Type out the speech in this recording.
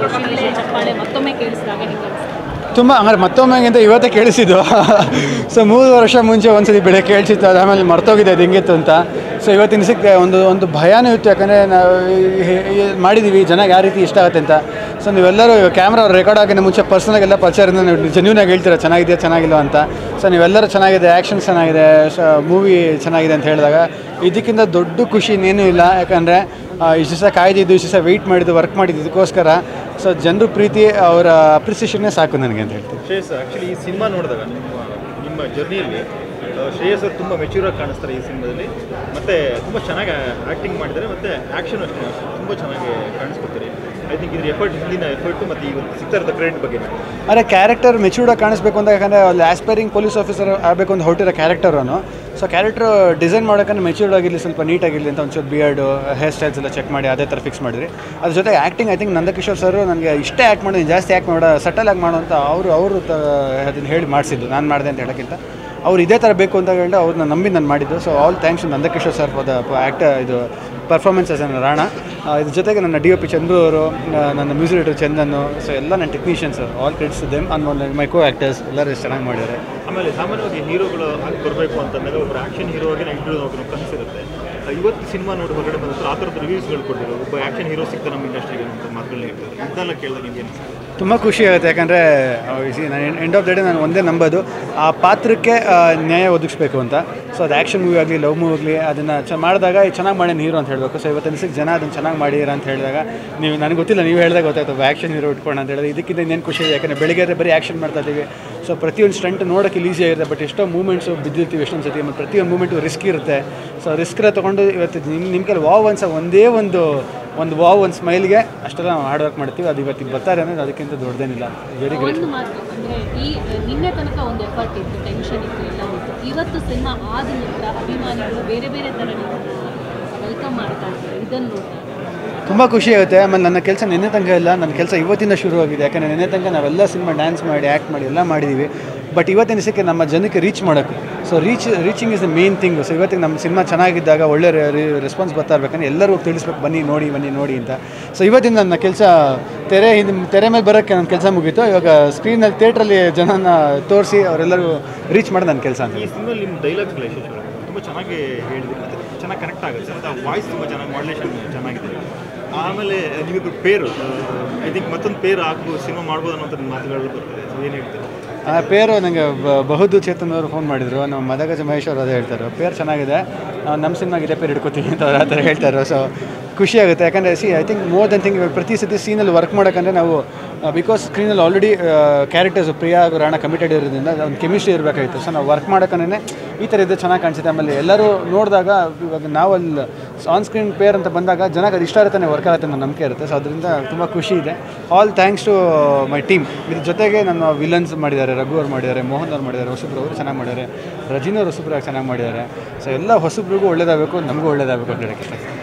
ಶಿಳ್ಳೆ ಚಪ್ಪಾಳೆ ಮತ್ತೊಮ್ಮೆ ಕೇಳಿಸಿದಾಗ ಹೆಂಗೆ ಅನಿಸ್ತು ತುಂಬ ಹಂಗಾರೆ ಮತ್ತೊಮ್ಮೆಗಿಂತ ಇವತ್ತೇ ಕೇಳಿಸಿದ್ದು ಸೊ ಮೂರು ವರ್ಷ ಮುಂಚೆ ಒಂದ್ಸತಿ ಬೆಳೆ ಕೇಳಿಸಿತ್ತು ಅದು ಆಮೇಲೆ ಮರ್ತೋಗಿದೆ ಅದು ಹೆಂಗಿತ್ತು ಅಂತ ಸೊ ಇವತ್ತಿನ ಸಿಕ್ಕ ಒಂದು ಒಂದು ಭಯನೂ ಇತ್ತು ಯಾಕಂದರೆ ನಾವು ಈ- ಈ ಮಾಡಿದ್ದೀವಿ ಜನಕ್ಕೆ ಯಾವ ರೀತಿ ಇಷ್ಟ ಆಗುತ್ತೆ ಅಂತ ಸೊ ನೀವೆಲ್ಲರೂ ಕ್ಯಾಮ್ರಾ ರೆಕಾರ್ಡ್ ಆಗಿನ ಮುಂಚೆ ಪರ್ಸನಲ್ ಎಲ್ಲ ಪರಿಚಯದಿಂದ ನೀವು ಜೆನ್ಯೂನಾಗಿ ಹೇಳ್ತೀರಾ ಚೆನ್ನಾಗಿದೆಯಾ ಚೆನ್ನಾಗಿಲ್ಲ ಅಂತ ಸೊ ನೀವೆಲ್ಲರೂ ಚೆನ್ನಾಗಿದೆ ಆ್ಯಕ್ಷನ್ ಚೆನ್ನಾಗಿದೆ ಮೂವಿ ಚೆನ್ನಾಗಿದೆ ಅಂತ ಹೇಳಿದಾಗ ಇದಕ್ಕಿಂತ ದೊಡ್ಡ ಖುಷಿ ಇನ್ನೇನೂ ಇಲ್ಲ ಯಾಕಂದರೆ ಇಷ್ಟು ದಿವಸ ಕಾಯ್ದಿದ್ದು ಇಷ್ಟು ದಿವಸ ವೆಯ್ಟ್ ಮಾಡಿದ್ದು ವರ್ಕ್ ಮಾಡಿದ್ದು ಇದಕ್ಕೋಸ್ಕರ ಸೊ ಜನರ ಪ್ರೀತಿ ಅವರ ಅಪ್ರಿಸಿಯೇಷನ್ನೇ ಸಾಕು ನನಗೆ ಅಂತ ಹೇಳ್ತೀನಿ ಶ್ರೇಯಸ್ ಆ್ಯಕ್ಚುಲಿ ಈ ಸಿನಿಮಾ ನೋಡಿದಾಗ ನಿಮ್ಮ ನಿಮ್ಮ ಜರ್ನಿಯಲ್ಲಿ ಶ್ರೇಯಸ್ ಅವರು ತುಂಬ ಮೆಚ್ಯೂರಾಗಿ ಕಾಣಿಸ್ತಾರೆ ಈ ಸಿನಿಮಾದಲ್ಲಿ ಮತ್ತು ತುಂಬ ಚೆನ್ನಾಗಿ ಆ್ಯಕ್ಟಿಂಗ್ ಮಾಡಿದ್ದಾರೆ ಮತ್ತು ಆ್ಯಕ್ಷನ್ ಅಷ್ಟೇ ತುಂಬ ಚೆನ್ನಾಗಿ ಕಾಣಿಸ್ಕೊತಾರೆ ಐ ಥಿಂಕ್ ಇದ್ರ ಎಫರ್ಟ್ ಹಿಂದಿನ ಎಫರ್ಟು ಮತ್ತು ಇವತ್ತು ಸಿಗ್ತಾ ಇರೋ ಕ್ರೆಡಿಟ್ ಬಗ್ಗೆ ಆದರೆ ಕ್ಯಾರೆಕ್ಟರ್ ಮೆಚೂರ್ಡಾಗಿ ಕಾಣಿಸ್ಬೇಕು ಅಂತ ಯಾಕಂದರೆ ಅಲ್ಲಿ ಆಸ್ಪೈರಿಂಗ್ ಪೊಲೀಸ್ ಆಫೀಸರ್ ಆಗಬೇಕು ಅಂತ ಹೊರಟಿರೋ ಕ್ಯಾರೆಕ್ಟರ್ ಅವನು ಸೊ ಕ್ಯಾರೆಕ್ಟರ್ ಡಿಸೈನ್ ಮಾಡೋಕ್ಕಂದ್ರೆ ಮೆಚೂರ್ಡ್ ಆಗಿರಲಿ ಸ್ವಲ್ಪ ನೀಟಾಗಿರಲಿ ಅಂತ ಒಂಚೂರು ಬಿಯರ್ಡು ಹೇರ್ ಸ್ಟೈಲ್ಸ್ ಎಲ್ಲ ಚೆಕ್ ಮಾಡಿ ಅದೇ ಥರ ಫಿಕ್ಸ್ ಮಾಡಿದ್ರಿ ಅದ್ರ ಜೊತೆ acting I think Nandakishore sir ನನಗೆ ಇಷ್ಟೇ ಆ್ಯಕ್ಟ್ ಮಾಡೋದು ಜಾಸ್ತಿ ಆ್ಯಕ್ಟ್ ಮಾಡೋ ಸಟಲ್ ಆಗಿ ಮಾಡೋ ಅಂತ ಅವರು ಅವರು ಅದನ್ನು ಹೇಳಿ ಮಾಡಿಸಿದ್ದು ನಾನು ಮಾಡಿದೆ ಅಂತ ಹೇಳೋಕ್ಕಿಂತ ಅವ್ರು ಇದೇ ಥರ ಬೇಕು ಅಂತ ಹೇಳಿ ಅವ್ರನ್ನ ನಂಬಿ ನಾನು ಮಾಡಿದ್ದು so all thanks Nandakishore sir for the act ಇದು ಪರ್ಫಾರ್ಮೆನ್ಸಸ್ ಅನ್ನ ರಾಣ ಆ, ಇದ್ರ ಜೊತೆಗೆ ನನ್ನ ಡಿ ಒ ಪಿ ಚಂದ್ರು ಅವರು ಆ, ನನ್ನ ಮ್ಯೂಸಿಕ್ ಡೈರೆಕ್ಟರ್ ಚಂದನ್ನು ಸೊ ಎಲ್ಲ ನನ್ನ technicians all credits them on my co actors ಎಲ್ಲರೂ ಎಷ್ಟು ಚೆನ್ನಾಗಿ ಮಾಡಿದ್ದಾರೆ ಆಮೇಲೆ ಸಾಮಾನ್ಯವಾಗಿ ಹೀರೋಗಳು ಆಗಿ ಬರಬೇಕು ಅಂತಂದಾಗ ಒಬ್ಬರು ಆ್ಯಕ್ಷನ್ ಹೀರೋ ಆಗಿ ಇಂಟರ್ವ್ಯೂ ಹೋಗೋದು ಕನಸಿರುತ್ತೆ ಇವತ್ತು ಸಿನಿಮಾ ನೋಡಿ ಹೊರಗಡೆ ಬಂದ ಆ ಥರದ ರಿವ್ಯೂಸ್ಗಳು ಕೊಟ್ಟಿರೋ ಒಬ್ಬ ಆ್ಯಕ್ಷನ್ ಹೀರೋ ಸಿಗ್ತಾ ನಮ್ಮ ಇಂಡಸ್ಟ್ರಿಗೆ ಅಂತ ಮಾತುಗಳನ್ನ ಹೇಳ್ತಾರೆ ಇದೆಲ್ಲ ಕೇಳಿದಾಗ ನಿಮ್ಗೆ ಏನು ತುಂಬ ಖುಷಿ ಆಗುತ್ತೆ ಯಾಕಂದರೆ ನಾನು ಎಂಡ್ ಆಫ್ ದ ಡೇ ನಾನು ಒಂದೇ ನಂಬೋದು ಆ ಪಾತ್ರಕ್ಕೆ ಆ, ನ್ಯಾಯ ಒದಗಿಸ್ಬೇಕು ಅಂತ ಸೊ ಅದು ಆ್ಯಕ್ಷನ್ ಮೂವಿ ಆಗಲಿ ಲವ್ ಮೂವಿ ಆಗಲಿ ಅದನ್ನು ಚ ಮಾಡಿದಾಗ ಚೆನ್ನಾಗಿ ಮಾಡಿ ಹೀರೋ ಅಂತ ಹೇಳಬೇಕು ಸೊ ಇವತ್ತು ಅನಿಸಿಗೆ ಜನ ಅದನ್ನು ಚೆನ್ನಾಗಿ ಮಾಡಿರ ಅಂತ ಹೇಳಿದಾಗ ನೀವು ನನಗೆ ಗೊತ್ತಿಲ್ಲ ನೀವು ಹೇಳಿದಾಗ ಗೊತ್ತಾಯ್ತು ಆ್ಯಕ್ಷನ್ ಹೀರೋ ಇಟ್ಕೊಂಡು ಅಂತ ಹೇಳಿದ್ರೆ ಇದಕ್ಕಿಂತ ಇನ್ನೇನು ಖುಷಿ ಇದೆ ಯಾಕಂದರೆ ಬೆಳಿಗ್ಗೆ ಎದ್ರೆ ಬರೀ ಆ್ಯಕ್ಷನ್ ಮಾಡ್ತಾ ಇದ್ದೀವಿ ಸೊ ಪ್ರತಿಯೊಂದು ಸ್ಟಂಟ್ ನೋಡೋಕ್ಕೆ ಇಲ್ಲಿ ಈಸಿ ಆಗಿರುತ್ತೆ ಬಟ್ ಎಷ್ಟೋ ಮೂಮೆಂಟ್ಸು ಬಿದ್ದಿರ್ತೀವಿ ಎಷ್ಟೊಂದು ಸತಿ ಮತ್ತು ಪ್ರತಿಯೊಂದು ಮೂಮೆಂಟು ರಿಸ್ಕ್ ಇರುತ್ತೆ ಸೊ ರಿಸ್ಕ್ನ ತೊಗೊಂಡು ಇವತ್ತು ನಿಮ್ಮ ನಿಮ್ಮ ಕೈಲಿ ವಾವ್ ಅನ್ಸ ಒಂದೇ ಒಂದು ಒಂದು ವಾವ್ ಒಂದು ಸ್ಮೈಲ್ಗೆ ಅಷ್ಟೆಲ್ಲ ನಾವು ಹಾರ್ಡ್ ವರ್ಕ್ ಮಾಡ್ತೀವಿ ಅದು ಇವತ್ತಿಗೆ ಬರ್ತಾರೆ ಅನ್ನೋದು ಅದಕ್ಕಿಂತ ದೊಡ್ಡದೇನಿಲ್ಲ ವೆರಿ ಗ್ರೇಟ್ ಒಂದು ಮಾತು ಅಂದರೆ ಈ ನಿನ್ನೆ ತನಕ ಒಂದು ಎಫರ್ಟ್ ಇತ್ತು ಟೆನ್ಷನ್ ಇತ್ತು ಎಲ್ಲ ಇತ್ತು ಇವತ್ತು ಸಿನಿಮಾ ಆದ ನಂತರ ಅಭಿಮಾನಿಗಳು ಬೇರೆ ಬೇರೆ ಥರ ವೆಲ್ಕಮ್ ಮಾಡ್ತಾ ಇದ್ದಾರೆ ಇದನ್ನು ನೋಡ್ತಾರೆ ತುಂಬ ಖುಷಿ ಆಗುತ್ತೆ ಆಮೇಲೆ ನನ್ನ ಕೆಲಸ ನಿನ್ನೆ ತನಕ ಇಲ್ಲ ನನ್ನ ಕೆಲಸ ಇವತ್ತಿಂದ ಶುರು ಆಗಿದೆ ಯಾಕಂದರೆ ನಿನ್ನೆ ತನಕ ನಾವೆಲ್ಲ ಸಿನಿಮಾ ಡ್ಯಾನ್ಸ್ ಮಾಡಿ ಆ್ಯಕ್ಟ್ ಮಾಡಿ ಎಲ್ಲ ಮಾಡಿದ್ದೀವಿ ಬಟ್ ಇವತ್ತಿನ ದಿವಸಕ್ಕೆ ನಮ್ಮ ಜನಕ್ಕೆ ರೀಚ್ ಮಾಡೋಕ್ಕೆ so reach reaching is the main thing so ಇವತ್ತಿಗೆ ನಮ್ಮ ಸಿನಿಮಾ ಚೆನ್ನಾಗಿದ್ದಾಗ ಒಳ್ಳೆ ರೆಸ್ಪಾನ್ಸ್ ಬರ್ತಾ ಇರ್ಬೇಕಂದ್ರೆ ಎಲ್ಲರೂ ತಿಳಿಸ್ಬೇಕು ಬನ್ನಿ ನೋಡಿ ಬನ್ನಿ ನೋಡಿ ಅಂತ ಸೊ ಇವತ್ತಿನ ನನ್ನ ಕೆಲಸ ತೆರೆ ಹಿಂದೆ ತೆರೆ ಮೇಲೆ ಬರೋಕ್ಕೆ ನನ್ನ ಕೆಲಸ ಮುಗೀತು ಇವಾಗ ಸ್ಕ್ರೀನಲ್ಲಿ ಥಿಯೇಟ್ರಲ್ಲಿ ಜನನ ತೋರಿಸಿ ಅವರೆಲ್ಲರೂ ರೀಚ್ ಮಾಡೋದು ನನ್ನ ಕೆಲಸ ಅಂತ ಈ ಸಿನಿಮಲ್ಲಿ ನಿಮ್ಮ ಡೈಲಾಗ್ಸ್ಗಳು ಯಶಸ್ವಿ ತುಂಬ ಚೆನ್ನಾಗಿ ಹೇಳಿದೆ ಮತ್ತು ಚೆನ್ನಾಗಿ ಕನೆಕ್ಟ್ ಆಗುತ್ತೆ ಮತ್ತು ಆ ವಾಯ್ಸ್ ತುಂಬ ಚೆನ್ನಾಗಿ ಮಾಡ್ಲೇಷನ್ ಚೆನ್ನಾಗಿದೆ ಆಮೇಲೆ ನೀವಿಬ್ಬರು ಪೇರು ಐ ಥಿಂಕ್ ಮತ್ತೊಂದು ಪೇರು ಹಾಕ್ಬೋದು ಸಿನಿಮಾ ಮಾಡ್ಬೋದು ಅನ್ನೋಂಥ ಮಾತುಗಳು ಬರ್ತಿದೆ ಸೊ ಏನು ಹೇಳ್ತೀರಾ ಆ ಪೇರು ನನಗೆ ಬ- ಬಹುದು ಚೇತನ್ ಅವರು ಫೋನ್ ಮಾಡಿದ್ರು ನಮ್ಮ ಮದಗಜ ಮಹೇಶ್ ಅವರು ಅದೇ ಹೇಳ್ತಾರೆ ಪೇರ್ ಚೆನ್ನಾಗಿದೆ ನಾವು ನಮ್ಮ ಸಿನಿಮಾಗೆ ಇದೇ ಪೇರ್ ಹಿಡ್ಕೋತೀವಿ ಅಂತ ಅವ್ರು ಆ ಥರ ಹೇಳ್ತಾರೆ ಸೊ ಖುಷಿ ಆಗುತ್ತೆ ಯಾಕಂದರೆ see I think more than thing ಪ್ರತಿ ಸತಿ ಸೀನಲ್ಲಿ ವರ್ಕ್ ಮಾಡೋಕ್ಕಂದ್ರೆ ನಾವು ಬಿಕಾಸ್ ಸ್ಕ್ರೀನಲ್ಲಿ ಆಲ್ರೆಡಿ ಕ್ಯಾರೆಕ್ಟರ್ಸ್ ಪ್ರಿಯಾ ಹಾಗೂ ರಾಣ ಕಮಿಟೆಡ್ ಇರೋದ್ರಿಂದ ಒಂದು ಕೆಮಿಸ್ಟ್ರಿ ಇರಬೇಕಾಗಿತ್ತು ಸೊ ನಾವು ವರ್ಕ್ ಮಾಡೋಕ್ಕನೇ ಈ ಥರ ಇದ್ದು ಚೆನ್ನಾಗಿ ಕಾಣಿಸುತ್ತೆ ಆಮೇಲೆ ಎಲ್ಲರೂ ನೋಡಿದಾಗ ಇವಾಗ ನಾವು ಅಲ್ಲಿ ಆನ್ ಸ್ಕ್ರೀನ್ ಪೇರ್ ಅಂತ ಬಂದಾಗ ಜನಕ್ಕೆ ಅದು ಇಷ್ಟ ಇರುತ್ತೆ ವರ್ಕ್ ಆಗುತ್ತೆ ಅನ್ನೋ ನಂಬಿಕೆ ಇರುತ್ತೆ ಸೊ ಅದರಿಂದ ತುಂಬ ಖುಷಿ ಇದೆ all thanks to my team ಇದ್ರ ಜೊತೆಗೆ ನಮ್ಮ ವಿಲನ್ಸ್ ಮಾಡಿದ್ದಾರೆ ರಘು ಅವ್ರು ಮಾಡಿದ್ದಾರೆ ಮೋಹನ್ ಅವ್ರು ಮಾಡಿದ್ದಾರೆ ಹೊಸಬ್ರು ಅವರು ಚೆನ್ನಾಗಿ ಮಾಡಿದ್ದಾರೆ ರಜಿನವ್ರು ಹೊಸಬ್ರಾಗಿ ಚೆನ್ನಾಗಿ ಮಾಡಿದ್ದಾರೆ ಸೊ ಎಲ್ಲ ಹೊಸಬ್ರಿಗೂ ಒಳ್ಳೇದಾಗಬೇಕು ನಮಗೂ ಒಳ್ಳೇದಾಗಬೇಕು ಅಂತ ಹೇಳಕ್ಕೆ ಇಷ್ಟ